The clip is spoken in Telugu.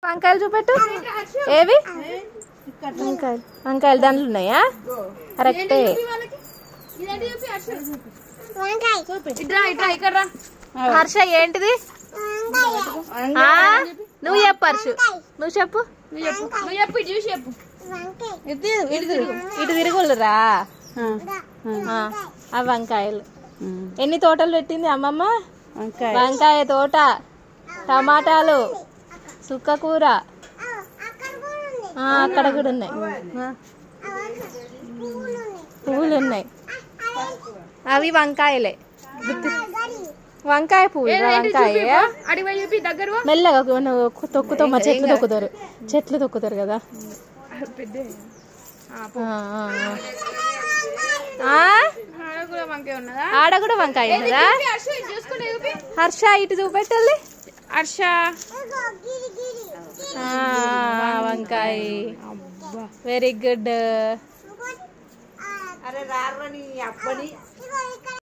వంకాయలు చూపెట్టు ఏవి వంకాయలు వంకాయలు దాంట్లో ఉన్నాయా కరెక్టే ఇట్రా ఇట్రా ఇక్కడ రా హర్ష ఏంటిది ఆ? నువ్వు చెప్పు హర్షు నువ్వు చెప్పు నువ్వు చెప్పు నువ్వు చెప్పు ఇటు చూసి చెప్పు ఇటు ఇటు తిరుగు ఇటు తిరుగులురా ఆ, ఆ వంకాయలు ఎన్ని తోటలు పెట్టింది అమ్మమ్మ వంకాయ తోట టమాటాలు సుక్క కూర ఆ, అక్కడ కూడా ఉన్నాయి ఆ, పువ్వులు ఉన్నాయి అవి వంకాయలే గుర్తు వంకాయ పువ్వులు వంకాయ అడిగి పోయి చెప్పి దగ్గర పో. మెల్లగా నువ్వు తొక్కుతో మా చెట్లు తొక్కుతారు చెట్లు తొక్కుతారు కదా పెద్ద ఆ, ఆ, ఆ. ఆ? ఆడ కూడా వంకాయ ఉన్నదా ఆడ కూడా వంకాయ ఉన్నదా చూపి, హర్ష ఇటు చూసుకుంటే చూపి హర్ష ఇటు చూపెట్టాలి హర్ష ఆ, వంకాయ వెరీ గుడ్ అరే రారని అప్పని